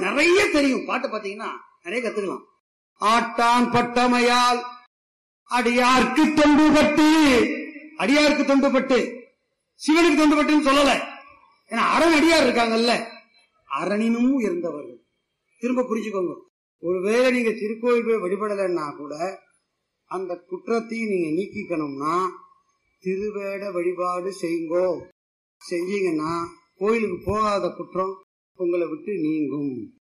நிறைய தெரியும் பாட்டு பாத்தீங்கன்னா நிறைய கத்துக்கலாம் ஆட்டான் பட்டமையால் அடியார்க்கு தொண்டுபட்டு அடியாருக்கு தொண்டுபட்டு சிவனுக்கு தொண்டுபட்டுன்னு சொல்லல ஏன்னா அரண் அடியார் இருக்காங்கல்ல அரணினும் உயர்ந்தவர்கள் திரும்ப புரிஞ்சுக்கோங்க ஒருவேளை நீங்க திருக்கோயில் போய் வழிபடலைன்னா கூட அந்த குற்றத்தையும் நீங்க நீக்கிக்கணும்னா திருவேட வழிபாடு செய்யுங்கோ செஞ்சீங்கன்னா கோயிலுக்கு போகாத குற்றம் உங்களை விட்டு நீங்கும்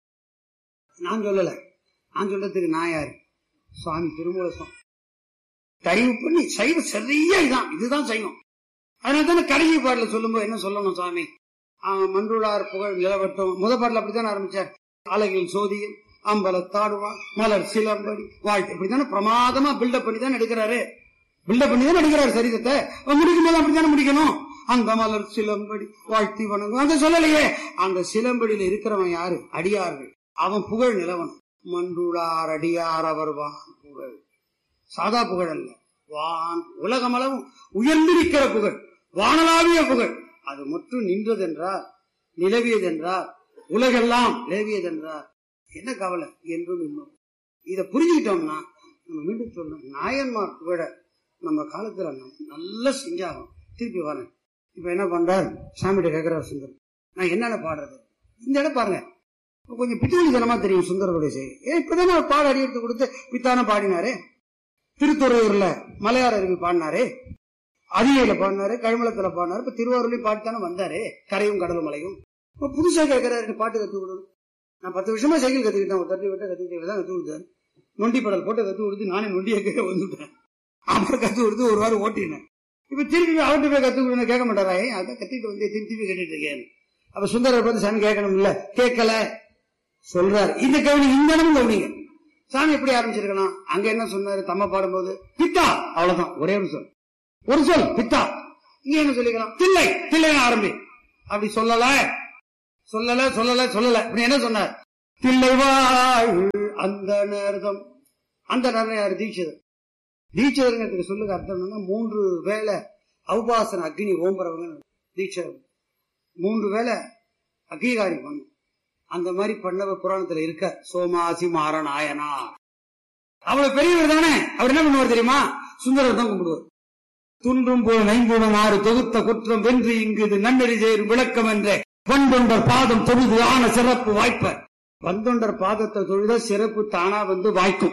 நான் சொல்லல நான் சொல்றதுக்கு நான் யாரு சுவாமி திருமூலசம் தயவு பண்ணி சைவம் சரியா இதுதான் இதுதான் செய்யணும் அதனால தானே கடைசி பாடல சொல்லும்போது என்ன சொல்லணும் சுவாமி ஆஹ் மன்றுளார் புகழ் நிலவட்டம் முத பாடல அப்படித்தானே ஆரம்பிச்சார் அழகில் சோதியில் அம்பலத்தாடுவா மலர் சிலம்படி வாழ்த்து இப்படித்தானே பிரமாதமா பில்டப் பண்ணி தான் எடுக்கிறாரு பில்டப் பண்ணி தான் எடுக்கிறாரு சரிதத்தை முடிக்கும் போது அப்படித்தானே முடிக்கணும் அந்த மலர் சிலம்படி வாழ்த்தி வணங்கும் அந்த சொல்லலையே அந்த சிலம்படியில இருக்கிறவன் யாரு அடியார்கள் அவன் புகழ் நிலவன் மன்றுளார் அடியார் அவர் வான் புகழ் சாதா புகழ் அல்ல வான் உலகமளவும் உயர்ந்திருக்கிற புகழ் வானலாவிய புகழ் அது மட்டும் நின்றதென்றார் நிலவியதென்றார் உலகெல்லாம் நிலவியதென்றார் என்ன கவலை என்றும் இன்னும் இதை புரிஞ்சுக்கிட்டோம்னா நம்ம மீண்டும் சொல்லணும் நாயன்மார் புகழ நம்ம காலத்துல நம்ம நல்லா செஞ்சாகும் திருப்பி வரேன் இப்ப என்ன பண்றார் சாமிகிட்ட கேட்கிறார் சுந்தர் நான் என்னென்ன பாடுறது இந்த இடம் பாருங்க கொஞ்சம் பித்தளித்தனமா தெரியும் சுந்தரருடைய செய்தி ஏன் இப்பதான் அவர் பாட அடியெடுத்து கொடுத்து பித்தான பாடினாரு திருத்துறையூர்ல மலையாள அருவி பாடினாரு அதிகையில பாடினாரு கழுமலத்துல பாடினாரு இப்ப திருவாரூர்லயும் பாடித்தானே வந்தாரு கரையும் கடலும் மலையும் இப்ப புதுசா கேட்கிறாரு பாட்டு கத்து கொடுக்கணும் நான் பத்து வருஷமா சைக்கிள் கத்துக்கிட்டேன் ஒரு தட்டி விட்ட கத்துக்கிட்டே தான் கத்து கொடுத்தாரு நொண்டி படல் போட்டு கத்து கொடுத்து நானே நொண்டியை கேட்க வந்துட்டேன் அப்புறம் கத்து கொடுத்து ஒரு வாரம் ஓட்டினேன் இப்ப திருப்பி அவர்கிட்ட போய் கத்து கொடுங்க கேட்க மாட்டாரா ஏன் அதான் கத்திட்டு வந்து திருப்பி திருப்பி கேட்டுட்டு இருக்கேன் அப்ப சுந்தரர் பார்த்து சாமி கேட்கணும் இல்ல கேட்கல சொல்றாரு இந்த கவனி இந்த இடமும் கவனிங்க சாமி எப்படி ஆரம்பிச்சிருக்கலாம் அங்க என்ன சொன்னாரு தம்ம பாடும்போது பித்தா அவ்வளவுதான் ஒரே ஒரு சொல் ஒரு சொல் பித்தா இங்க என்ன சொல்லிக்கலாம் தில்லை தில்லை ஆரம்பி அப்படி சொல்லல சொல்லல சொல்லல சொல்லல இப்படி என்ன சொன்னார் தில்லை வாழ் அந்த நேரம் அந்த நேரம் யாரு தீட்சிதர் தீட்சிதருங்கிறதுக்கு சொல்லுங்க அர்த்தம் என்னன்னா மூன்று வேலை அவுபாசன அக்னி ஓம்புறவங்க தீட்சிதர் மூன்று வேலை அங்கீகாரி பண்ணும் அந்த மாதிரி பண்ணவ புராணத்துல இருக்க சோமாசி மாறநாயனா அவ்வளவு பெரியவர் தானே அவர் என்ன பண்ணுவார் தெரியுமா சுந்தரர் தான் கும்பிடுவார் துன்றும் போல் நைம்புடன் ஆறு தொகுத்த குற்றம் வென்று இங்கு இது நன்னறி சேரும் விளக்கம் என்ற வந்தொண்டர் பாதம் தொழுது ஆன சிறப்பு வாய்ப்ப வந்தொண்டர் பாதத்தை தொழுத சிறப்பு தானா வந்து வாய்க்கும்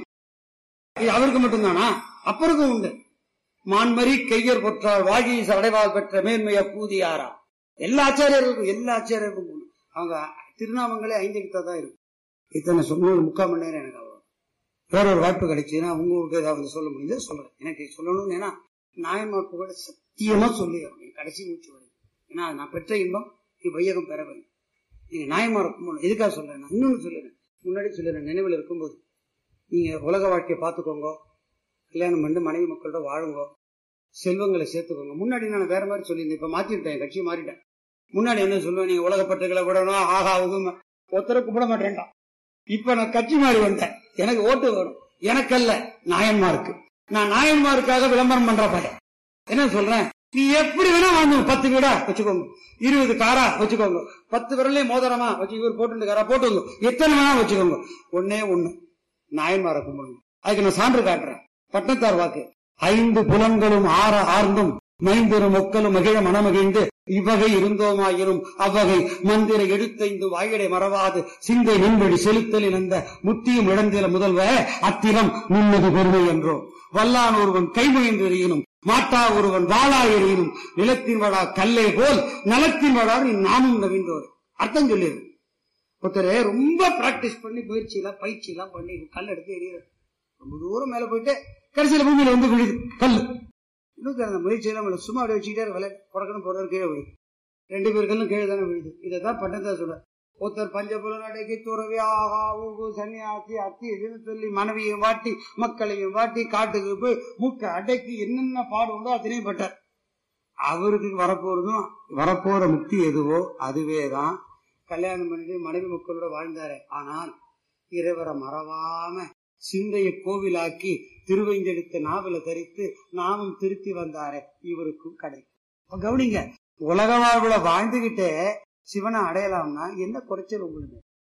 இது அவருக்கு மட்டும்தானா அப்புறக்கும் உண்டு மான்மரி கையர் பொற்றால் வாகீச அடைவால் பெற்ற மேன்மைய பூதியாரா எல்லா ஆச்சாரியர்களுக்கும் எல்லா ஆச்சாரியருக்கும் உண்டு. அவங்க திருநாமங்களே ஐந்தெழுத்தா தான் இருக்கும் இத்தனை சொன்ன ஒரு முக்கால் மணி நேரம் எனக்கு அவ்வளவு வேற ஒரு வாய்ப்பு கிடைச்சுன்னா உங்களுக்கு ஏதாவது சொல்ல முடியுது சொல்றேன் எனக்கு சொல்லணும்னு ஏன்னா நாயன்மார் புகழ சத்தியமா சொல்லி ஆகணும். என் கடைசி மூச்சு வரும் ஏன்னா நான் பெற்ற இன்பம் இது வையகம் பெற வேண்டும் நீங்க நாயன்மாரை கும்பிடணும் எதுக்காக சொல்றேன் நான் இன்னொன்னு சொல்லிடுறேன் முன்னாடி சொல்லிடுறேன் நினைவில் இருக்கும்போது நீங்க உலக வாழ்க்கையை பார்த்துக்கோங்க கல்யாணம் பண்ணி மனைவி மக்களோட வாழுங்க செல்வங்களை சேர்த்துக்கோங்க முன்னாடி நான் வேற மாதிரி சொல்லியிருந்தேன் இப்ப மாத்திட்டேன் என் கட்சியை மாறிட்டேன் முன்னாடி என்ன சொல்லுவேன் நீங்க உலகப்பட்டுகளை விடணும் ஆகா உகும ஒருத்தரை கும்பிட மாட்டேன்டா இப்ப நான் கட்சி மாறி வந்தேன் எனக்கு ஓட்டு வேணும் எனக்கல்ல நாயன்மாருக்கு நான் நாயன்மாருக்காக விளம்பரம் பண்ற பையன் என்ன சொல்றேன் நீ எப்படி வேணா வாங்கணும் பத்து வீடா வச்சுக்கோங்க இருபது காரா வச்சுக்கோங்க பத்து விரலையும் மோதிரமா வச்சு இவர் போட்டு காரா போட்டுங்க எத்தனை வேணா வச்சுக்கோங்க ஒன்னே ஒண்ணு நாயன்மாரை கும்பிடுங்க அதுக்கு நான் சான்று காட்டுறேன் பட்டத்தார் வாக்கு ஐந்து புலன்களும் ஆற ஆர்ந்தும் மைந்தரும் மொக்கலும் மகிழ மனமகிழ்ந்து இவ்வகை இருந்தோமாயினும் அவ்வகை மந்திர எழுத்தைந்து வாயிடை மறவாது சிந்தை நின்படி செலுத்தலில் அந்த முத்தியும் இழந்தில முதல்வ அத்திரம் நிம்மதி பெருமை என்றோ வல்லான் ஒருவன் கைமுயன்று எறியினும் மாட்டா ஒருவன் வாளா எறியினும் நிலத்தின் வடா கல்லே போல் நலத்தின் வடா நீ நாமும் நவீன்றோர் அர்த்தம் சொல்லிடு ஒருத்தர் ரொம்ப பிராக்டிஸ் பண்ணி பயிற்சி எல்லாம் பயிற்சி எல்லாம் பண்ணி கல் எடுத்து எறிகிறார் ரொம்ப தூரம் மேல போயிட்டு கடைசியில பூமியில வந்து விழுது கல்லு இன்னும் அந்த முயற்சி எல்லாம் பண்ணல. சும்மா அப்படியே வச்சுக்கிட்டே விலை புறக்கணும் போறாரு கீழே விழுது ரெண்டு பேருக்கெல்லாம் கீழே தானே விழுது இதை தான் பட்டதா சொல்ற ஒருத்தர் பஞ்சபுலன் அடக்கி துறவி ஆகா ஊகு சன்னியாசி அத்தி இதுன்னு சொல்லி மனைவியும் வாட்டி மக்களையும் வாட்டி காட்டுக்கு போய் மூக்க அடக்கி என்னென்ன பாடு உண்டோ அத்தனையும் பட்டார் அவருக்கு வரப்போறதும் வரப்போற முக்தி எதுவோ அதுவேதான் கல்யாணம் பண்ணிட்டு மனைவி மக்களோட வாழ்ந்தாரு ஆனால் இறைவரை மறவாம சிந்தையை கோவிலாக்கி திருவைந்தெடுத்த நாவல தரித்து நாமும் திருத்தி வந்தாரே இவருக்கும் கிடைக்கும் அப்ப கவனிங்க உலக வாழ்வுல வாழ்ந்துகிட்டே சிவனை அடையலாம்னா என்ன குறைச்சல் உங்களுக்கு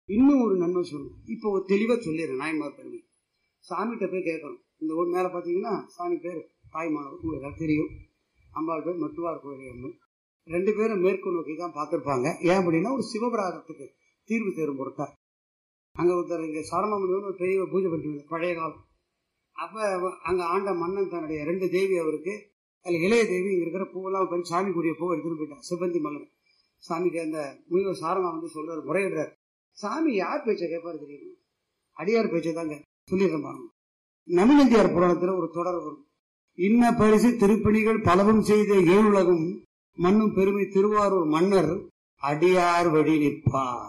இன்னும் ஒரு நன்மை சொல்லணும் இப்போ ஒரு தெளிவா சொல்லிடுறேன் நாயன்மார் பெருமை சாமிகிட்ட போய் கேட்கணும் இந்த ஊர் மேல பாத்தீங்கன்னா சாமி பேர் தாய்மானவர் உங்களுக்கு எல்லாம் தெரியும் அம்பாள் பேர் மட்டுவார் கோயில் அம்மன் ரெண்டு பேரும் மேற்கு நோக்கி தான் பார்த்திருப்பாங்க ஏன் அப்படின்னா ஒரு சிவபிராகத்துக்கு தீர்வு தேரும் பொருட்டா அங்க ஒருத்தர் இங்க சரணமணி ஒரு பெரிய பூஜை பண்ணிட்டு வந்தார், பழைய காலம் அப்ப அவ- அங்க ஆண்ட மன்னன் தன்னுடைய ரெண்டு தேவி அவருக்கு அதுல இளைய தேவி இங்க இருக்கிற பூவெல்லாம் பண்ணி சாமிக்குரிய பூவை எடுத்துட்டு போயிட்டார் சிவந்தி மல்லன் சாமிக்கு அந்த முனிவர் சாரமா வந்து சொல்றாரு முறையிடுறாரு சாமி யார் பேச்சை கேட்பாரு தெரியுமா அடியார் பேச்சை தாங்க சொல்லிடுறேன் பாருங்க நமிநந்தியார் புராணத்துல ஒரு தொடர் வரும் இன்ன பரிசு திருப்பணிகள் பலவும் செய்த ஏழுலகும் மண்ணும் பெருமை திருவாரூர் மன்னர் அடியார் வழி நிற்பார்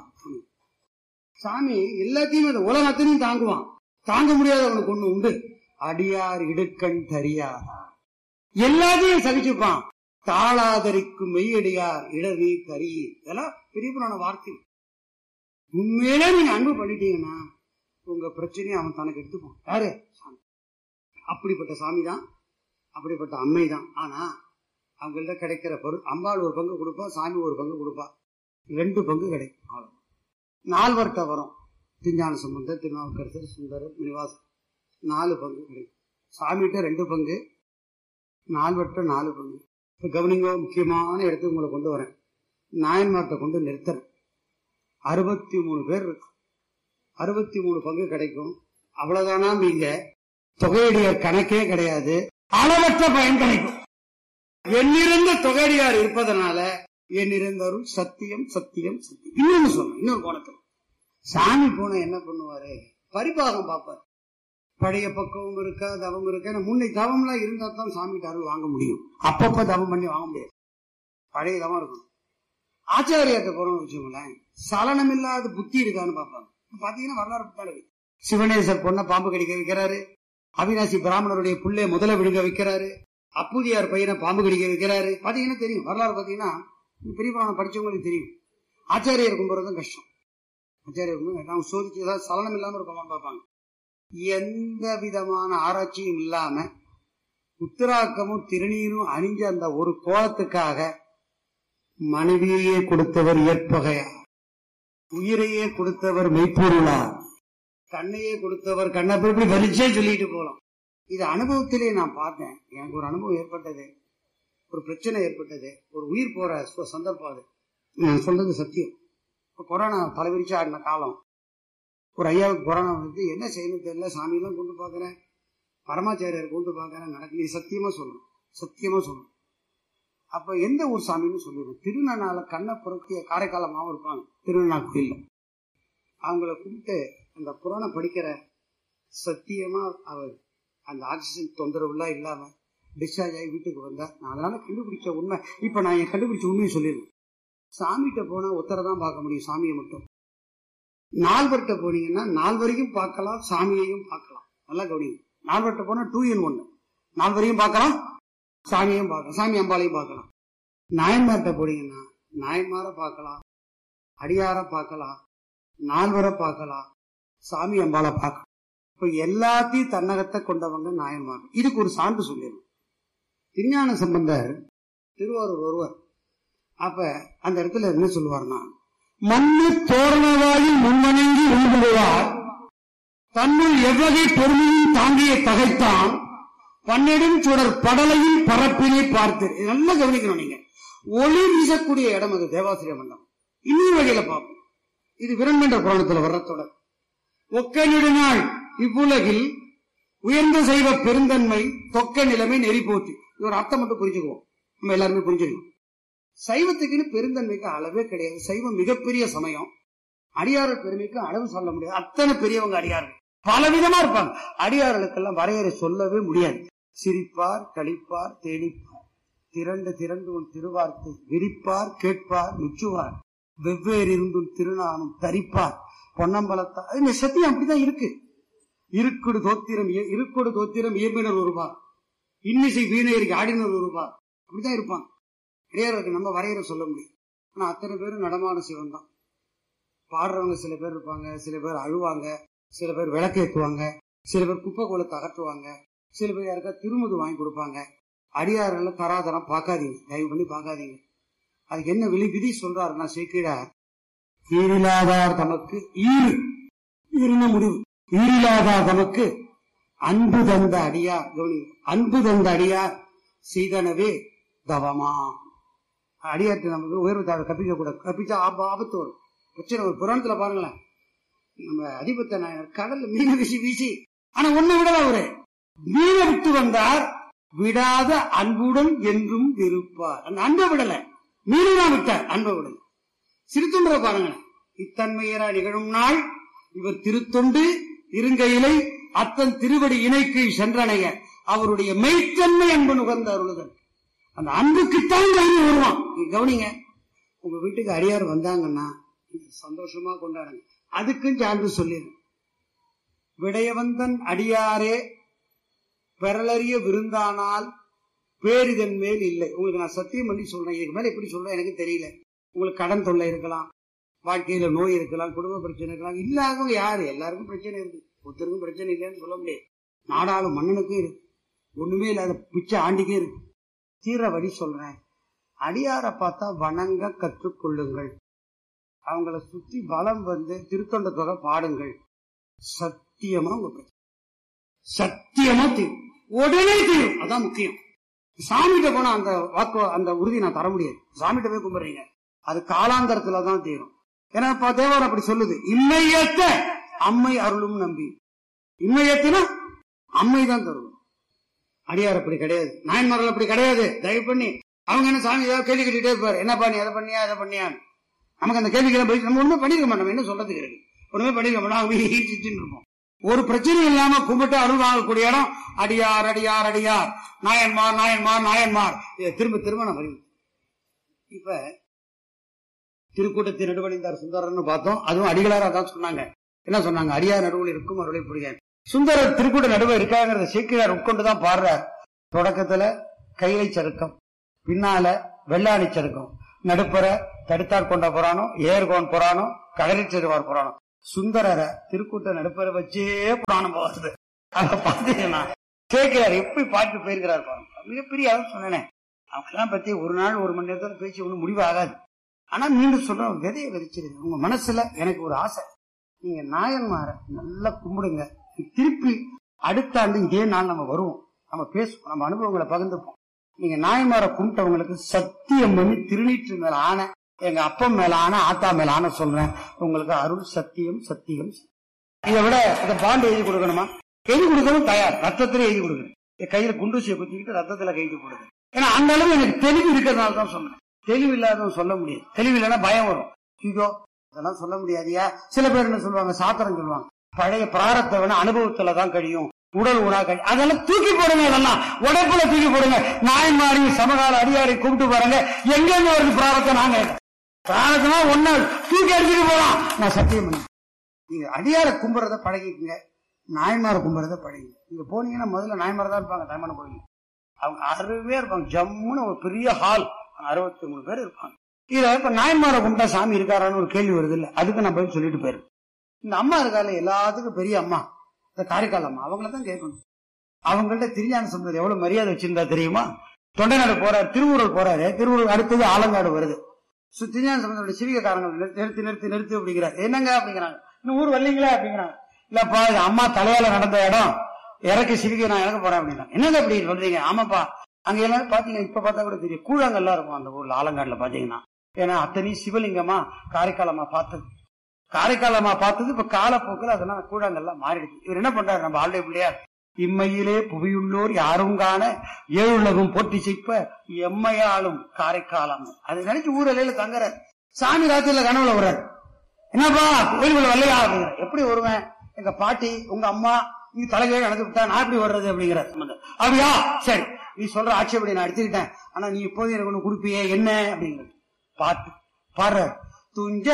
சாமி எல்லாத்தையும் இந்த உலகத்தினையும் தாங்குவான் தாங்க முடியாதவனுக்கு ஒண்ணு உண்டு அடியார் இடுக்கண் தரியாரா எல்லாத்தையும் சகிச்சுப்பான் தாளாதரிக்கும் மெய்யடியார் இடறி தரி இதெல்லாம் பெரிய புராண வார்த்தை உண்மையிலே நீங்க அன்பு பண்ணிட்டீங்கன்னா உங்க பிரச்சனையை அவன் தனக்கு எடுத்துப்பான் யாரு சாமி அப்படிப்பட்ட சாமி தான் அப்படிப்பட்ட அம்மை தான் ஆனா அவங்கள்ட்ட கிடைக்கிற பொருள் அம்பாள் ஒரு பங்கு கொடுப்பா சாமி ஒரு பங்கு கொடுப்பா ரெண்டு பங்கு கிடைக்கும் அவ்வளவு நால்வர்கிட்ட வரும் திருஞான சம்பந்தர் திருநாவுக்கரசர் சுந்தரர் முனிவாசர் நாலு பங்கு கிடைக்கும் சாமிகிட்ட ரெண்டு பங்கு நால்வர்கிட்ட நாலு பங்கு இப்ப கவனிங்க முக்கியமான இடத்துக்கு உங்களை கொண்டு வரேன் நாயன்மார்ட்ட கொண்டு நிறுத்துறேன் அறுபத்தி மூணு பேர் இருக்கு அறுபத்தி மூணு பங்கு கிடைக்கும் அவ்வளவுதானா நீங்க தொகையுடைய கணக்கே கிடையாது அளவற்ற பயன் கிடைக்கும் எண்ணிருந்த தொகையடியார் இருப்பதனால எண்ணிருந்தவரும் சத்தியம் சத்தியம் சத்தியம் இன்னொன்னு சொல்றேன் இன்னொரு கோணத்துல சாமி போன என்ன பண்ணுவாரு பரிபாகம் பார்ப்பார் பழைய பக்குவம் இருக்கா தவம் இருக்கா ஏன்னா முன்னை தவம்லாம் இருந்தா தான் சாமிகிட்ட அருள் வாங்க முடியும் அப்பப்ப தவம் பண்ணி வாங்க முடியாது பழைய தவம் இருக்கும் ஆச்சாரியத்தை போறோம்னு வச்சுக்கோங்களேன் சலனம் இல்லாத புத்தி இருக்கான்னு பார்ப்பாங்க இப்ப பாத்தீங்கன்னா வரலாறு புத்தாண்டு இருக்கு. சிவனேசர் பொண்ணை பாம்பு கடிக்க வைக்கிறாரு அவினாசி பிராமணருடைய புள்ளைய முதல்ல விடுங்க வைக்கிறாரு அப்புதியார் பையனை பாம்பு கடிக்க வைக்கிறாரு பாத்தீங்கன்னா தெரியும் வரலாறு பாத்தீங்கன்னா இந்த பெரிய புராணம் படிச்சவங்களுக்கு தெரியும் ஆச்சாரியர் கும்புறதும் கஷ்டம் ஆச்சாரியர் கும்புறது அவங்க சோதிச்சு ஏதாவது சலனம் இல்லாம இருக்கோமான்னு பார்ப்பாங்க எந்த விதமான ஆராய்ச்சியும் இல்லாம உத்தராக்கமும் திருநீரும் அணிஞ்ச அந்த ஒரு கோலத்துக்காக மனைவியையே கொடுத்தவர் ஏற்பகையா உயிரையே கொடுத்தவர் மெய்ப்பொருளா கண்ணையே கொடுத்தவர் கண்ணை போய் இப்படி வலிச்சே சொல்லிட்டு போலாம் இது அனுபவத்திலே நான் பார்த்தேன் எனக்கு ஒரு அனுபவம் ஏற்பட்டது ஒரு பிரச்சனை ஏற்பட்டது ஒரு உயிர் போற சு- சந்தர்ப்பம் அது நான் சொல்றது சத்தியம் இப்ப கொரோனா தலைவிரிச்சு ஆடின காலம் ஒரு ஐயாவுக்கு கொரோனா வந்து என்ன செய்யணும் தெரியல சாமியெல்லாம் கொண்டு பார்க்கறேன் பரமாச்சாரியார் கொண்டு பார்க்கறேன் நடக்கல இது சத்தியமா சொல்லணும் சத்தியமா சொல்லணும் அப்ப எந்த ஊர் சாமின்னு சொல்லிடுறேன் திருநன்னால கண்ணை புரட்டிய காரைக்காலமாவும் இருப்பாங்க திருநண்ணா கோயில்ல அவங்கள கூப்பிட்டு அந்த புராணம் படிக்கிற சத்தியமா அவர் அந்த ஆக்சிஜன் தொந்தரவுலாம் இல்லாம டிஸ்சார்ஜ் ஆகி வீட்டுக்கு வந்தா நான் அதனால கண்டுபிடிச்ச உண்மை இப்ப நான் என் கண்டுபிடிச்ச உண்மையை சொல்லிடுறேன் சாமிகிட்ட போனா ஒத்தரை தான் பார்க்க முடியும் சாமியை மட்டும் நால்வர்கிட்ட போனீங்கன்னா நால்வரையும் பார்க்கலாம் சாமியையும் பார்க்கலாம் நல்லா கவனிங்க நால்வர்கிட்ட போனா டூ இன் ஒன்னு நால்வரையும் பார்க்கலாம் சாமியையும் பார்க்கலாம் சாமி அம்பாலையும் பார்க்கலாம் நாயன்மார்கிட்ட போனீங்கன்னா நாயன்மாரை பார்க்கலாம் அடியாரை பார்க்கலாம் நால்வரை பார்க்கலாம் சாமி அம்பாலை பார்க்கலாம் இப்ப எல்லாத்தையும் தன்னகத்தை கொண்டவங்க நாயன்மார் இதுக்கு ஒரு சான்று சொல்லிடணும் திருஞான சம்பந்தர் திருவாரூர் ஒருவர் அப்ப அந்த இடத்துல என்ன சொல்லுவார்னா மண்ணு தோரணவாயில் முன்வணங்கி உள்விடுவார் தன்னுள் எவ்வகை பெருமையும் தாங்கிய தகைத்தான் பன்னெடும் சுடர் படலையும் பரப்பினை பார்த்து இது நல்லா கவனிக்கணும் நீங்க ஒளி வீசக்கூடிய இடம் அது தேவாசிரிய மண்டபம் இன்னொரு வகையில பார்ப்போம் இது விரண்மன்ற புராணத்துல வர்ற தொடர் ஒக்க நெடுநாள் இவ்வுலகில் உயர்ந்த செய்வ பெருந்தன்மை தொக்க நிலைமை நெறி போச்சு இது ஒரு அர்த்தம் மட்டும் புரிஞ்சுக்குவோம் நம்ம எல்லாருமே புரிஞ்சுக்கணும் சைவத்துக்குன்னு பெருந்தன்மைக்கு அளவே கிடையாது சைவம் மிகப்பெரிய சமயம் அடியார் பெருமைக்கு அளவு சொல்ல முடியாது அத்தனை பெரியவங்க அடியார்கள் பலவிதமா இருப்பாங்க அடியார்களுக்கெல்லாம் வரையறை சொல்லவே முடியாது சிரிப்பார் கழிப்பார் தேடிப்பார் திரண்டு திரண்டு உன் திருவார்த்தை விரிப்பார் கேட்பார் மிச்சுவார் வெவ்வேறு இருந்தும் திருநாமம் தரிப்பார் பொன்னம்பலத்தார் இந்த சத்தியம் அப்படிதான் இருக்கு இருக்குடு தோத்திரம் இய- இருக்குடு தோத்திரம் இயம்பினர் ஒருபார் இன்னிசை வீணையருக்கு ஆடினர் ஒருபார் அப்படிதான் இருப்பாங்க இடையாருக்கு நம்ம வரையறை சொல்ல முடியும் ஆனா அத்தனை பேரும் நடமான சிவன் தான் பாடுறவங்க சில பேர் இருப்பாங்க சில பேர் அழுவாங்க சில பேர் விளக்கேற்றுவாங்க சில பேர் குப்பை கோலத்தை அகற்றுவாங்க சில பேர் யாருக்கா திருமுது வாங்கி கொடுப்பாங்க அடியாரெல்லாம் தராதரம் பார்க்காதீங்க தயவு பண்ணி பார்க்காதீங்க அதுக்கு என்ன விதி விதி சொல்றாருன்னா சீக்கிரார் ஈரில்லாதார் தமக்கு ஈறு ஈருன முடிவு ஈரில்லாதார் தமக்கு அன்பு தந்த அடியார் கவனி அன்பு தந்த அடியார் செய்தனவே தவமா அடியார்த்து நமக்கு உயர்வு தாழ்வு கற்பிக்க கூடாது கற்பிச்சா ஆப- ஆபத்து வரும் பிரச்சனை ஒரு புராணத்துல பாருங்களேன் நம்ம அதிபத்த நாயனர் கடல்ல மீன் வீசி வீசி ஆனா ஒண்ணு விடல அவரு மீனை விட்டு வந்தார் விடாத அன்புடன் என்றும் இருப்பார் அந்த அன்பை விடல மீனை தான் விட்டார் அன்பை விடல சிறுத்தொண்டரை பாருங்களேன் இத்தன்மையரா நிகழும் நாள் இவர் திருத்தொண்டு இருங்கையிலை அத்தன் திருவடி இணைக்கு சென்றனைய அவருடைய மெய்த்தன்மை அன்பு நுகர்ந்த அருளுதல் அந்த அன்புக்குத்தான் தைரியம் வருவான் நீங்க கவனிங்க உங்க வீட்டுக்கு அடியார் வந்தாங்கன்னா நீங்க சந்தோஷமா கொண்டாடுங்க அதுக்கும் சார்ந்து சொல்லிடுறேன் விடயவந்தன் அடியாரே பெறலறிய விருந்தானால் பேரிதன் மேல் இல்லை உங்களுக்கு நான் சத்தியம் பண்ணி சொல்றேன் இதுக்கு மேல எப்படி சொல்றேன் எனக்கு தெரியல உங்களுக்கு கடன் தொல்லை இருக்கலாம் வாழ்க்கையில நோய் இருக்கலாம் குடும்ப பிரச்சனை இருக்கலாம் இல்லாதவங்க யாரு எல்லாருக்கும் பிரச்சனை இருக்கு ஒருத்தருக்கும் பிரச்சனை இல்லைன்னு சொல்ல முடியாது நாடாளும் மன்னனுக்கும் இருக்கு ஒண்ணுமே இல்லாத பிச்சை ஆண்டிக்கே இருக்கு தீர வழி சொல்றேன் அடியாரை பார்த்தா வணங்க கற்றுக்கொள்ளுங்கள் அவங்கள சுத்தி பலம் வந்து திருத்தொண்ட தொகை பாடுங்கள் சத்தியமா உங்க பிரச்சனை சத்தியமா தீரும் உடனே தீரும் அதான் முக்கியம் சாமிகிட்ட போனா அந்த வாக்கு அந்த உறுதி நான் தர முடியாது சாமிகிட்ட போய் கும்பிடுறீங்க அது காலாந்தரத்துல தான் தீரும் ஏன்னா இப்ப தேவர் அப்படி சொல்லுது இம்மையத்த அம்மை அருளும் நம்பி இம்மையத்தினா அம்மை தான் தருவோம் அடியார் அப்படி கிடையாது நாயன்மார்கள் அப்படி கிடையாது தயவு பண்ணி அவங்க என்ன சாமி ஏதாவது கேள்வி கேட்டுட்டே இருப்பாரு என்னப்பா நீ அதை பண்ணியா அதை பண்ணியா நமக்கு அந்த கேள்விக்கெல்லாம் பதில் நம்ம ஒண்ணுமே பண்ணிருக்க மாட்டோம் என்ன சொல்றதுக்கு இருக்கு ஒண்ணுமே பண்ணிருக்க மாட்டோம் அவங்க ஈச்சிட்டு இருப்போம் ஒரு பிரச்சனையும் இல்லாம கும்பிட்டு அருள் வாங்கக்கூடிய இடம் அடியார் அடியார் அடியார் நாயன்மார் நாயன்மார் நாயன்மார் இதை திரும்ப திரும்ப நான் வருவேன் இப்ப திருக்கூட்டத்தை நடுவணிந்தார் சுந்தரர்னு பார்த்தோம் அதுவும் அடிகளாரா தான் சொன்னாங்க என்ன சொன்னாங்க அடியார் நடுவில் இருக்கும் அருளை புரியான் சுந்தரர் திருக்கூட்ட நடுவே இருக்காங்கிறத சீக்கிரம் உட்கொண்டுதான் பாடுறார் தொடக்கத்துல கைலை சருக்கம் பின்னால வெள்ளாணி சருக்கம் நடுப்புற தடுத்தார் கொண்ட புராணம் ஏர்கோன் புராணம் ககரி செருவார் புராணம் சுந்தரரை திருக்கூட்ட நடுப்புற வச்சே புராணம் போகுது அத பாத்தீங்கன்னா கேட்கிறார் எப்படி பாட்டு போயிருக்கிறார் பாருங்க மிகப்பெரிய அதான் சொன்னேன் அவங்கெல்லாம் பத்தி ஒரு நாள் ஒரு மணி நேரத்துல பேச்சு ஒண்ணும் முடிவு ஆகாது ஆனா மீண்டும் சொல்றேன் விதையை விதைச்சிருங்க உங்க மனசுல எனக்கு ஒரு ஆசை நீங்க நாயன்மார நல்லா கும்பிடுங்க திருப்பி அடுத்த ஆண்டு இதே நாள் நம்ம வருவோம் நம்ம பேசுவோம் நம்ம அனுபவங்களை பகிர்ந்துப்போம் நீங்க நாயன்மார கும்பிட்டவங்களுக்கு சத்தியம் பண்ணி திருநீற்று மேல ஆன எங்க அப்பன் மேல ஆன ஆத்தா மேல ஆன சொல்றேன் உங்களுக்கு அருள் சத்தியம் சத்தியம் இதை விட இந்த பாண்டு எழுதி கொடுக்கணுமா எழுதி கொடுக்கவும் தயார் ரத்தத்திலே எழுதி கொடுக்குறேன் என் கையில குண்டூசியை குத்திக்கிட்டு ரத்தத்துல கைது கொடுக்குறேன் ஏன்னா அந்த அளவு எனக்கு தெளிவு இருக்கிறதுனால தான் சொன்னேன் தெளிவு இல்லாதவன் சொல்ல முடியாது தெளிவு இல்லைன்னா பயம் வரும் ஐயோ அதெல்லாம் சொல்ல முடியாதியா சில பேர் என்ன சொல்லுவாங்க சாத்திரம் சொல்லுவாங்க பழைய பிராரத்தை வேணா அனுபவத்துல தான் கழியும் உடல் உணா கழி அதெல்லாம் தூக்கி போடுங்க அதெல்லாம் உடைப்புல தூக்கி போடுங்க நாயன்மாரி சமகால அடியாரை கூப்பிட்டு பாருங்க எங்க இருந்து வருது பிராரத்தை நாங்க பிராரத்தமா ஒன்னு தூக்கி அடிச்சுட்டு போலாம் நான் சத்தியம் பண்ணேன் நீங்க அடியார கும்புறத பழகிக்குங்க நாயன்மாரை கும்புறத பழகி நீங்க போனீங்கன்னா முதல்ல நாயன்மார தான் இருப்பாங்க தாய்மான கோயில் அவங்க அறுபது பேர் இருப்பாங்க ஜம்முன்னு ஒரு பெரிய ஹால் அறுபத்தி மூணு பேர் இருப்பாங்க இத இப்ப நாயன்மாரை கும்பிட்டா சாமி இருக்காரான்னு ஒரு கேள்வி வருது இல்ல அதுக்கு நான் பதில் சொல்லிட்டு போயிரு இந்த அம்மா இருக்கால எல்லாத்துக்கும் பெரிய அம்மா இந்த காரைக்கால் அம்மா அவங்கள தான் கேட்கணும் அவங்கள்ட்ட திருஞான சம்பந்தர் எவ்வளவு மரியாதை வச்சிருந்தா தெரியுமா தொண்டைநாடு போறாரு திருவூரல் போறாரு திருவூரல் அடுத்தது ஆலங்காடு வருது சு- திருஞான சம்பந்தருடைய சிவிகக்காரங்க நிறுத்தி நிறுத்தி நிறுத்தி அப்படிங்கிறார் என்னங்க அப்படிங்கிறாங்க இன்னும் ஊர் வரலீங்களா அப்படிங்கிறாங்க இல்லப்பா இது அம்மா தலையால நடந்த இடம் இறக்கி சிவிகை நான் இறக்க போறேன் அப்படின்னா என்னங்க அப்படி சொல்றீங்க ஆமாப்பா அங்க எல்லாரும் பாத்தீங்க இப்ப பார்த்தா கூட தெரியும் கூழாங்கல்லாம் இருக்கும் அந்த ஊர்ல ஆலங்காடுல பாத்தீங்கன்னா ஏன்னா அத்தனை சிவலிங்கமா காரைக்காலம்மா பார்த்தது காரைக்காலம்மா பார்த்தது இப்ப காலப்போக்கில் அதெல்லாம் கூழாங்கல்லாம் மாறிடுச்சு இவர் என்ன பண்றாரு நம்ம ஆல்ரெடி பிள்ளையார் இம்மையிலே புவியுள்ளோர் யாரும் காண ஏழுலகும் போட்டி செய்ப்ப எம்மையாளும் காரைக்காலம் அது நினைச்சு ஊரலையில தங்குறாரு சாமி ராத்திரில கனவுல வர்றாரு என்னப்பா கோயிலுக்குள்ள வரலையா அப்படிங்கிற எப்படி வருவேன் எங்க பாட்டி உங்க அம்மா நீ தலைகீழ நடந்து விட்டா நான் எப்படி வர்றது அப்படிங்கிற சம்பந்தம் அப்படியா சரி நீ சொல்ற ஆட்சேபடி நான் எடுத்துக்கிட்டேன் ஆனா நீ இப்போது எனக்கு ஒண்ணு கொடுப்பியே என்ன அப்படிங்கிறது பாட்டு பாடுற துஞ்ச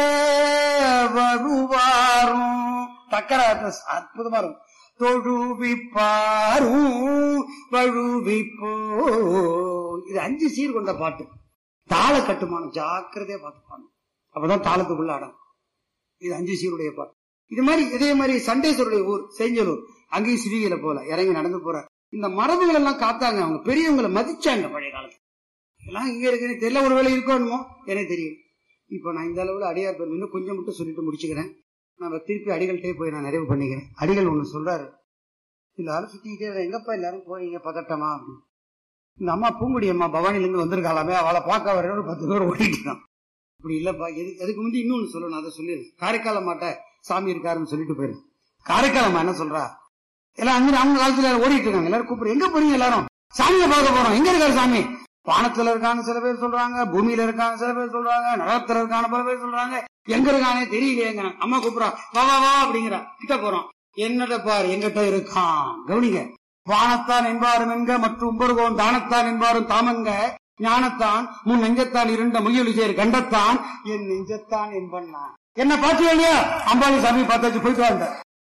வருவாரும் தக்கர அற்புதமா இருக்கும் தொழுவிப்பாரும் வழுவிப்போ இது அஞ்சு சீர் கொண்ட பாட்டு தாள கட்டுமானம் ஜாக்கிரதையா பார்த்து பாடணும் அப்பதான் தாளத்துக்குள்ள அடங்கும் இது அஞ்சு சீருடைய பாட்டு இது மாதிரி இதே மாதிரி சண்டேஸ்வருடைய ஊர் செஞ்சலூர் அங்கேயும் சிறுவியில போல இறங்கி நடந்து போற இந்த மரபுகள் எல்லாம் காத்தாங்க அவங்க பெரியவங்களை மதிச்சாங்க பழைய காலத்துல எல்லாம் இங்க இருக்குன்னு தெரியல ஒரு வேலை இருக்கணுமோ எனக்கு தெரியும் இப்போ நான் இந்த அளவில் அடியார் பெருமை இன்னும் கொஞ்சம் மட்டும் சொல்லிட்டு முடிச்சுக்கிறேன் நம்ம திருப்பி அடிகள்கிட்டே போய் நான் நிறைவு பண்ணிக்கிறேன் அடிகள் ஒன்று சொல்றாரு எல்லாரும் சுத்திக்கிட்டே இருக்கேன். எங்கப்பா எல்லாரும் போறீங்க பதட்டமா அப்படின்னு இந்த அம்மா பூங்குடி அம்மா பவானிலேருந்து வந்திருக்காளாமே அவளை பார்க்க வர ஒரு பத்து பேர் ஓடிட்டு இருக்கான் இப்படி இல்லப்பா எது அதுக்கு முந்தி இன்னொன்னு சொல்லணும் அதை சொல்லிடு காரைக்கால மாட்ட சாமி இருக்காருன்னு சொல்லிட்டு போயிரு காரைக்கால் அம்மா என்ன சொல்றா எல்லாம் அங்க அவங்க காலத்துல எல்லாரும் ஓடிட்டு இருக்காங்க எல்லாரும் கூப்பிடு எங்க போறீங்க எல்லாரும் சாமியை பார்க்க போறோம் எங்க இருக்காரு சாமி வானத்துல இருக்கான்னு சில பேர் சொல்றாங்க பூமியில இருக்கான்னு சில பேர் சொல்றாங்க நகரத்துல இருக்கான்னு பல பேர் சொல்றாங்க எங்க இருக்கானே தெரியலையேங்க அம்மா கூப்பிடுறா வா வா வா அப்படிங்கிறா கிட்ட போறோம் என்னட பார் எங்கிட்ட இருக்கான் கவனிங்க வானத்தான் என்பாரும் என்க மற்றும் உம்பருகோன் தானத்தான் என்பாரும் தாமங்க ஞானத்தான் முன் நெஞ்சத்தான் இருண்ட முயலி சேர் கண்டத்தான் என் நெஞ்சத்தான் என்பண்ணா என்ன பார்த்து இல்லையா அம்பாளி சாமி பார்த்தாச்சு போயிட்டு வாங்க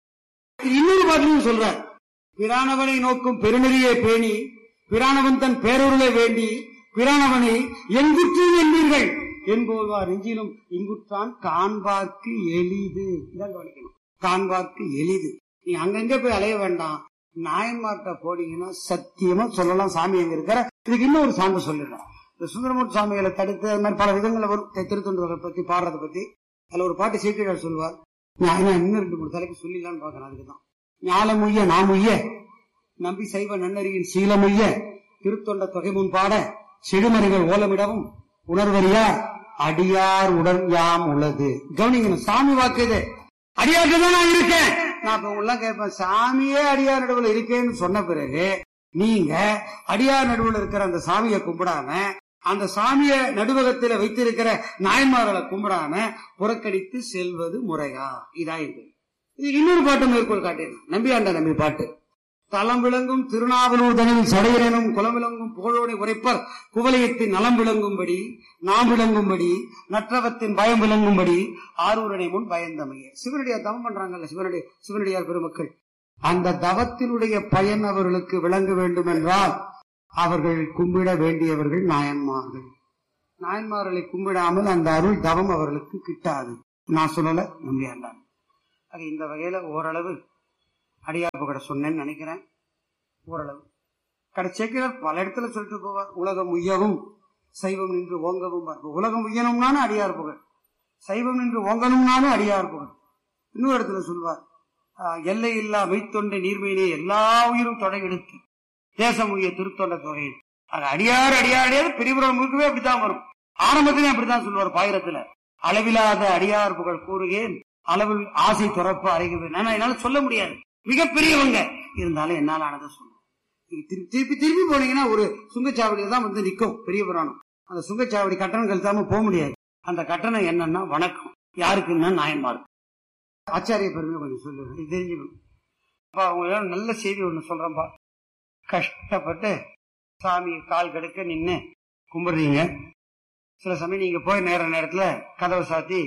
இன்னொரு பாட்டிலையும் சொல்ற பிரானவனை நோக்கும் பெருநெறியை பேணி பிரானவன் தன் பேரொருளை வேண்டி பிரானவனை எங்குற்று என்பீர்கள் என்போல்வார் நெஞ்சிலும் இங்குற்றான் காண்பார்க்கு எளிது இதான் கவனிக்கணும் காண்பார்க்கு எளிது நீ அங்கங்க போய் அலைய வேண்டாம் நாயன்மார்ட்ட போனீங்கன்னா சத்தியமா சொல்லலாம் சாமி எங்க இருக்கிற இதுக்கு இன்னொரு சான்று சொல்லிடுறேன் இந்த சுந்தரமூர்த்தி சாமிகளை தடுத்து அது மாதிரி பல விதங்களை வரும் தி- திருத்தொண்டர்களை பத்தி பாடுறதை பத்தி அதுல ஒரு பாட்டு சீக்கிரம் சொல்லுவார் நான் என்ன இன்னும் ரெண்டு மூணு தலைக்கு சொல்லிடலான்னு பாக்குறேன் அதுக்குதான் ஞாலம் உய்ய நாம் உய்ய நம்பி சைவ நன்னறியின் சீலமுய்ய திருத்தொண்ட தொகை முன் பாட செழுமறைகள் ஓலமிடவும் உணர்வறியா அடியார் உடன் யாம் உள்ளது கவனிக்கணும் சாமி வாக்கு இது அடியார்கிட்ட தான் நான் இருக்கேன் நான் இப்ப உள்ள கேட்பேன் சாமியே அடியார் நடுவுல இருக்கேன்னு சொன்ன பிறகு நீங்க அடியார் நடுவுல இருக்கிற அந்த சாமியை கும்பிடாம அந்த சாமிய நடுவகத்தில வைத்திருக்கிற நாயன்மார்களை கும்பிடாம புறக்கணித்து செல்வது முறையா இதா இது இது இன்னொரு பாட்டு மேற்கோள் காட்டியிருந்தேன் நம்பியாண்ட நம்பி பாட்டு தலம் விளங்கும் திருநாவலூர் தனில் சடையரனும் குலம் விளங்கும் புகழோடு உரைப்பர் குவலயத்தின் நலம் விளங்கும்படி நாம் விளங்கும்படி நற்றவத்தின் பயம் விளங்கும்படி ஆரூரனை முன் பயந்தமையே சிவனடியார் தவம் பண்றாங்கல்ல சிவனடி சிவனடியார் பெருமக்கள் அந்த தவத்தினுடைய பயன் அவர்களுக்கு விளங்க வேண்டும் என்றால் அவர்கள் கும்பிட வேண்டியவர்கள் நாயன்மார்கள் நாயன்மார்களை கும்பிடாமல் அந்த அருள் தவம் அவர்களுக்கு கிட்டாது நான் சொல்லல நம்பியாண்டான் அது இந்த வகையில ஓரளவு அடியார் புகழ சொன்னேன்னு நினைக்கிறேன் ஓரளவு கடைசியார் பல இடத்துல சொல்லிட்டு போவார் உலகம் உய்யவும் சைவம் நின்று ஓங்கவும் பார்ப்போம் உலகம் உய்யணும்னாலும் அடியார் புகழ் சைவம் நின்று ஓங்கணும்னாலும் அடியார் புகழ் இன்னொரு இடத்துல சொல்வார் ஆஹ், எல்லை இல்லா மெய்த்தொண்டை நீர்மையிலே எல்லா உயிரும் தொடை எடுத்து தேசம் உய்ய திருத்தொண்ட தொகை அது அடியார் அடியார் அடியார் பெரியபுரம் முழுக்கவே அப்படித்தான் வரும் ஆரம்பத்திலே அப்படித்தான் சொல்லுவார் பாயிரத்துல அளவிலாத அடியார் புகழ் கூறுகேன் அளவில் ஆசை துறப்பு அறைகிறது நான் என்னால சொல்ல முடியாது மிகப்பெரியவங்க இருந்தாலும் என்னால ஆனதை சொல்லுவேன் நீங்க திருப்பி திருப்பி திருப்பி போனீங்கன்னா ஒரு சுங்கச்சாவடியில தான் வந்து நிக்கும் பெரிய புராணம் அந்த சுங்கச்சாவடி கட்டணம் கழித்தாம போக முடியாது அந்த கட்டணம் என்னன்னா வணக்கம் யாருக்குன்னா நாயன்மாருக்கு ஆச்சாரிய பெருமை கொஞ்சம் சொல்லுவேன் இது தெரிஞ்சுக்கணும் அப்பா அவங்க நல்ல செய்தி ஒண்ணு சொல்றேன்ப்பா கஷ்டப்பட்டு சாமி கால் கடுக்க நின்னு கும்பிடுறீங்க சில சமயம் நீங்க போய் நேர நேரத்துல கதவை சாத்தி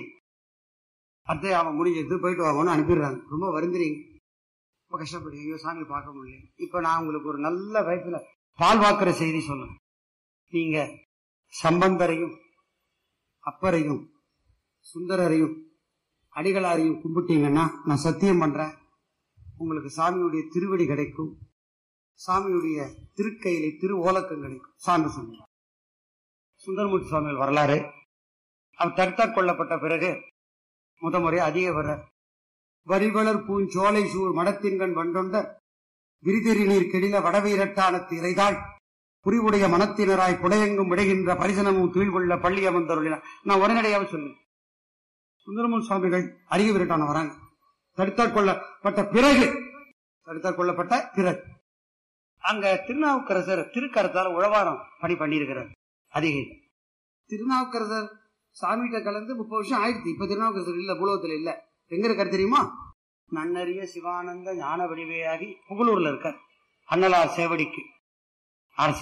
அடுத்து அவன் முடிஞ்சது போயிட்டு வாங்கன்னு அனுப்பிடுறாங்க ரொம்ப வருந்துறீங்க ரொம்ப கஷ்டப்படுறீங்க ஐயோ சாமி பார்க்க முடியல இப்ப நான் உங்களுக்கு ஒரு நல்ல வயசுல பால் வாக்குற செய்தி சொல்லுவேன் நீங்க சம்பந்தரையும் அப்பரையும் சுந்தரரையும் அடிகளாரையும் கும்பிட்டீங்கன்னா நான் சத்தியம் பண்றேன் உங்களுக்கு சாமியுடைய திருவடி கிடைக்கும் சாமியுடைய திருக்கையிலே திரு ஓலக்கம் கிடைக்கும் சான்று சொன்னார் சுந்தரமூர்த்தி சுவாமிகள் வரலாறு அவர் தடுத்தாற் கொள்ளப்பட்ட பிறகு முத முறை அதிக வர வரிவளர் பூஞ்சோலை சூர் மடத்தின்கண் வண்டொண்டர் விரிதெறி நீர் கெடில வடவீரட்டான திரைதாள் புரிவுடைய மனத்தினராய் புடையெங்கும் விடைகின்ற பரிசனமும் துயில்கொள்ள பள்ளி அமர்ந்தருளினார் நான் உடனடியாக சொன்னேன் சுந்தரமூர் சுவாமிகள் அருகே விரட்டான வராங்க தடுத்தாற் கொள்ளப்பட்ட பிறகு தடுத்தாற் கொள்ளப்பட்ட பிறகு அங்க திருநாவுக்கரசர் திருக்கரத்தால உழவாரம் பணி பண்ணியிருக்கிறார் அதிகை திருநாவுக்கரசர் சாமிகிட்ட கலந்து முப்பது வருஷம் ஆயிடுச்சு இப்ப திருநாவுக்கரசர் இல்ல பூலோகத்துல இல்ல எங்க இருக்காரு தெரியுமா நன்னறிய சிவானந்த ஞான வடிவையாகி புகழூர்ல இருக்கார் அன்னலார் சேவடிக்கு அரசு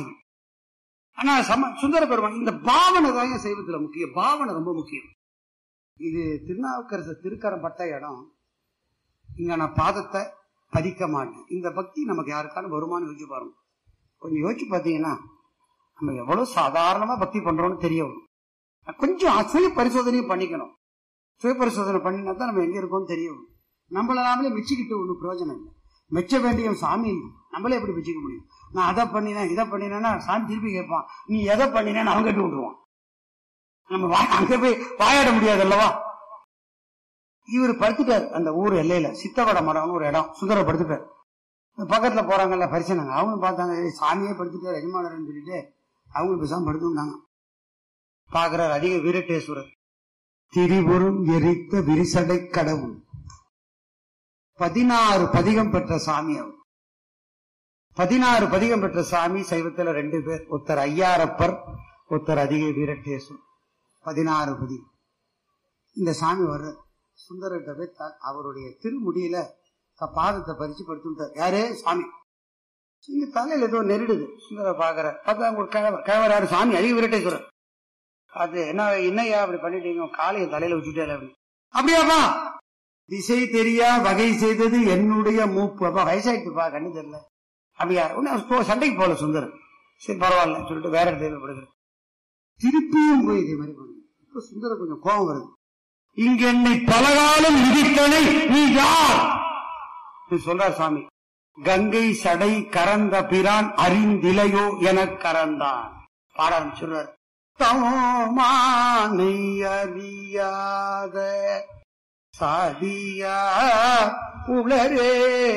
ஆனா சம சுந்தர பெருமான் இந்த பாவனை தான் என் சைவத்துல முக்கியம் பாவனை ரொம்ப முக்கியம் இது திருநாவுக்கரசர் திருக்கரம் பட்ட இடம் இங்க நான் பாதத்தை பதிக்க மாட்டேன் இந்த பக்தி நமக்கு யாருக்கான வருமானம் யோசிச்சு பாருங்க கொஞ்சம் யோசிச்சு பார்த்தீங்கன்னா நம்ம எவ்வளவு சாதாரணமா பக்தி பண்றோம்னு தெரிய வரும் கொஞ்சம் சுய பரிசோதனையும் பண்ணிக்கணும் சுய பரிசோதனை பண்ணினா தான் நம்ம எங்க இருக்கோம்னு தெரிய வரும் நம்மள நாமளே மெச்சிக்கிட்டு ஒன்றும் பிரயோஜனம் இல்லை மெச்ச வேண்டிய சாமி இல்லை நம்மளே எப்படி மெச்சிக்க முடியும் நான் அதை பண்ணினேன் இதை பண்ணினேன்னா சாமி திருப்பி கேட்பான் நீ எதை பண்ணினேன்னு அவன் கட்டி விட்டுருவான் நம்ம வா- அங்க போய் வாயாட முடியாது அல்லவா இவர் படுத்துட்டார் அந்த ஊர் எல்லையில சித்தவட மரம்னு ஒரு இடம் சுந்தர படுத்துட்டார் இந்த பக்கத்துல போறாங்கல்ல பரிசனாங்க அவங்க பார்த்தாங்க "ஏய், சாமியே படுத்துட்டார் எஜமானர்னு சொல்லிட்டு அவங்களும் பேசாம படுத்துட்டாங்க பாக்குறார் அதிக வீரட்டேஸ்வரர் திரிபுரம் எரித்த விரிசடை கடவுள் பதினாறு பதிகம் பெற்ற சாமி அவர் பதினாறு பதிகம் பெற்ற சாமி சைவத்துல ரெண்டு பேர் ஒருத்தர் ஐயாரப்பர் ஒருத்தர் அதிக வீரட்டேஸ்வரர் பதினாறு பதிகம் இந்த சாமி வர்ற சுந்தரர்கிட்ட போய் த- அவருடைய திருமுடியில த- பாதத்தை பறிச்சு படுத்துட்டார் யாரு சாமி இங்க தலையில ஏதோ நெருடுது சுந்தர பாக்குற பார்த்தா அங்க ஒரு கிழவர் கிழவர் யாரு சாமி அதிக வீரட்டேஸ்வரர் அது என்ன என்னையா அப்படி பண்ணிட்டீங்க காலையை தலையில வச்சுட்டே அப்படி அப்படியாப்பா திசை தெரியா வகை செய்தது என்னுடைய மூப்பு அப்பா வயசாயிட்டுப்பா கண்ணு தெரியல அப்படியா உடனே போ சண்டைக்கு போல சுந்தரம் சரி பரவாயில்ல சொல்லிட்டு வேற இடத்துல படுக்கிறேன் திருப்பியும் போய் இதே மாதிரி பண்ணுங்க இப்ப சுந்தரம் கொஞ்சம் கோபம் வருது இங்க என்னை பலகாலம் விதித்தனை நீ யார் இது சொல்றார் சாமி கங்கை சடை கறந்த பிரான் அறிந்திலையோ எனக் கறந்தான் பாட ஆரம்பிச்சுடுறார் தமோமானை அறியாத சாதியா உளரே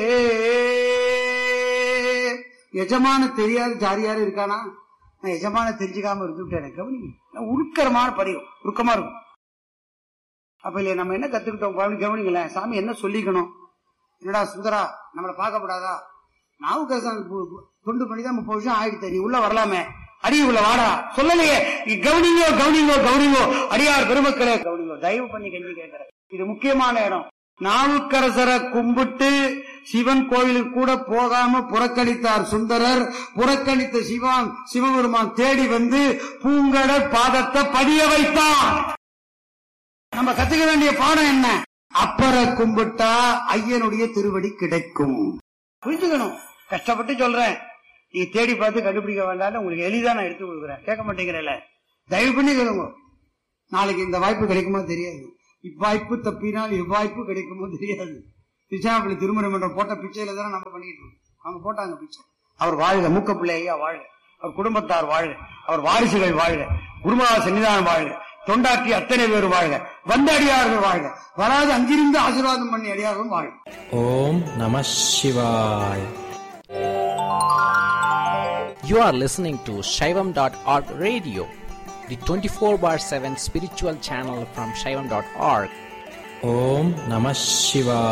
எஜமான தெரியாத ஜாரியாரு இருக்கானா நான் எஜமான தெரிஞ்சுக்காம இருந்துட்டேன் கவனிங்க நான் உருக்கரமான பதிகம் உருக்கமா இருக்கும் அப்ப இல்லையா நம்ம என்ன கத்துக்கிட்டோம் பாருங்க, கவனிங்களேன் சாமி என்ன சொல்லிக்கணும் என்னடா சுந்தரா நம்மளை பார்க்கப்படாதா நாவுக்கரசன் பு- பு- துண்டு பண்ணி தான் முப்பது வருஷம் ஆயிடுச்சு நீ உள்ள வரலாமே அடிய உள்ள வாடா சொல்லலையே நீ கவனிங்கோ கவனிங்கோ கவனிங்கோ அடியார் பெருமக்களே கவனிங்கோ தயவு பண்ணி கஞ்சி கேட்கிறேன் இது முக்கியமான இடம் நாவுக்கரசரை கும்பிட்டு சிவன் கோயிலுக்கு கூட போகாம புறக்கணித்தார் சுந்தரர் புறக்கணித்த சிவான் சிவபெருமான் தேடி வந்து பூங்கடல் பாதத்தை பதிய வைத்தான் நம்ம கத்துக்க வேண்டிய பாடம் என்ன அப்பரை கும்பிட்டா ஐயனுடைய திருவடி கிடைக்கும் புரிஞ்சுக்கணும் கஷ்டப்பட்டு சொல்றேன் நீ தேடி பார்த்து கண்டுபிடிக்க வேண்டாம்னு உங்களுக்கு எளிதா நான் எடுத்து கொடுக்குறேன் கேட்க மாட்டேங்கிறேன்ல தயவு பண்ணி கேளுங்க நாளைக்கு இந்த வாய்ப்பு கிடைக்குமா தெரியாது இவ்வாய்ப்பு தப்பினால் இவ்வாய்ப்பு கிடைக்குமோ தெரியாது திருச்சானப்பள்ளி திருமண மன்றம் போட்ட பிச்சையில தானே நம்ம பண்ணிட்டு இருக்கோம் அவங்க போட்டாங்க பிச்சை அவர் வாழ்க மூக்க பிள்ளை ஐயா வாழ்க அவர் குடும்பத்தார் வாழ்க அவர் வாரிசுகள் வாழ்க குருமகா சன்னிதானம் வாழ்க தொண்டாற்றி அத்தனை பேர் வாழ்க வந்த அடியார்கள் வாழ்க வராது அங்கிருந்து ஆசீர்வாதம் பண்ணி அடியார்களும் வாழ்க ஓம் நம சிவாய் You are listening to Shaivam.org radio, the 24 bar 7 spiritual channel from Shaivam.org. ஓம் நம சிவாய்